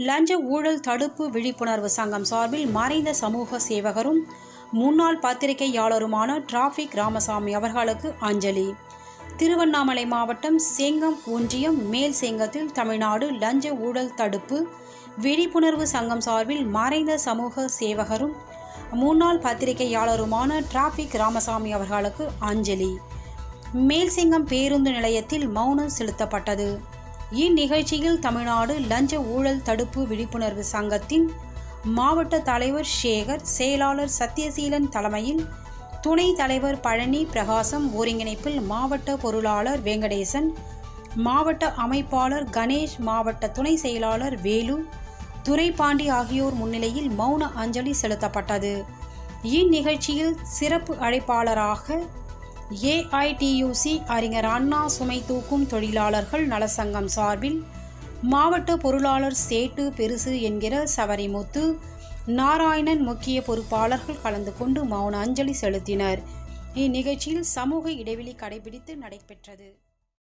லஞ்ச ஊழல் தடுப்பு விழிப்புணர்வு சங்கம் சார்பில் மறைந்த சமூக சேவகரும் முன்னாள் பத்திரிகையாளருமான டிராஃபிக் ராமசாமி அவர்களுக்கு அஞ்சலி திருவண்ணாமலை மாவட்டம் செங்கம் ஒன்றியம் மேல் செங்கத்தில் தமிழ்நாடு லஞ்ச ஊழல் தடுப்பு விழிப்புணர்வு சங்கம் சார்பில் மறைந்த சமூக சேவகரும் முன்னாள் பத்திரிகையாளருமான டிராஃபிக் ராமசாமி அவர்களுக்கு அஞ்சலி மேல்சிங்கம் பேருந்து நிலையத்தில் மௌனம் செலுத்தப்பட்டது இந்நிகழ்ச்சியில் தமிழ்நாடு லஞ்ச ஊழல் தடுப்பு விழிப்புணர்வு சங்கத்தின் மாவட்ட தலைவர் சேகர் செயலாளர் சத்யசீலன் தலைமையில் துணை தலைவர் பழனி பிரகாசம் ஒருங்கிணைப்பில் மாவட்ட பொருளாளர் வெங்கடேசன் மாவட்ட அமைப்பாளர் கணேஷ் மாவட்ட துணை செயலாளர் வேலு துரைபாண்டி ஆகியோர் முன்னிலையில் மௌன அஞ்சலி செலுத்தப்பட்டது இந்நிகழ்ச்சியில் சிறப்பு அழைப்பாளராக ஏஐடியூசி அறிஞர் அண்ணா சுமை தூக்கும் தொழிலாளர்கள் நலசங்கம் சார்பில் மாவட்ட பொருளாளர் சேட்டு பெருசு என்கிற சவரிமுத்து நாராயணன் முக்கிய பொறுப்பாளர்கள் கலந்து கொண்டு மௌன அஞ்சலி செலுத்தினர் இந்நிகழ்ச்சியில் சமூக இடைவெளி கடைபிடித்து நடைபெற்றது